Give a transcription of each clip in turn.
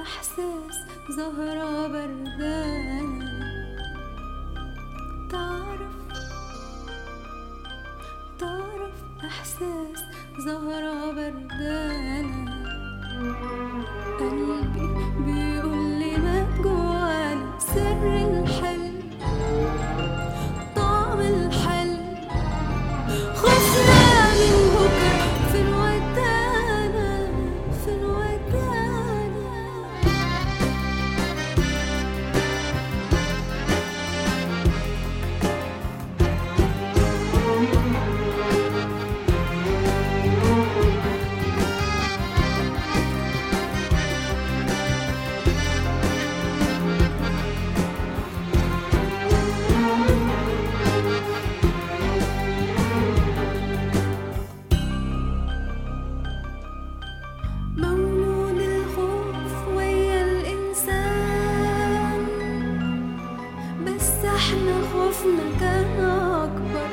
إحساس زهرة بردانة تعرف تعرف إحساس زهرة بردانة قلبي بيقول لي ما جوانا سر الحلم طعم الحلم خفنا من بكرة فين ودانا فين ودانا مولود الخوف ويا الإنسان بس احنا خوفنا كان أكبر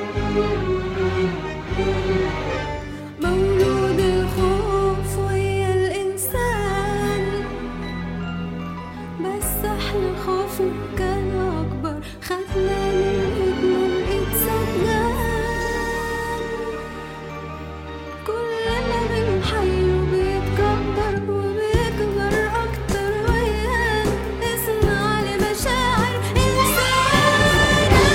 مولود الخوف ويا الإنسان بس احنا خوفنا كان أكبر خدنا من إيدنا الإيد سجان كل ما بنحيه بيتكبر وبيكبر أكتر ويانا اسمع لمشاعر إنسانة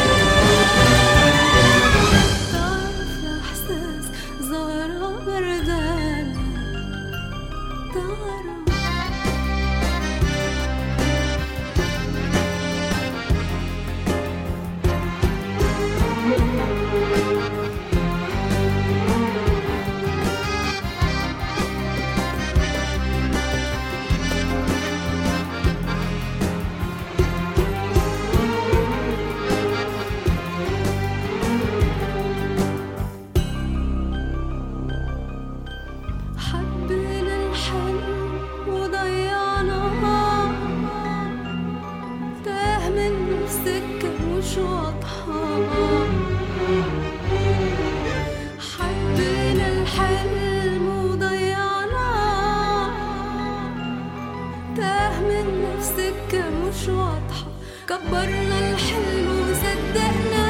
تعرف إحساس زهرة بردانة تعرف حبينا الحلم وضيعناه تاه منه السكة مش واضحة حبينا الحلم وضيعناه تاه منه في سكة مش واضحة كبرنا الحلم وصدقنا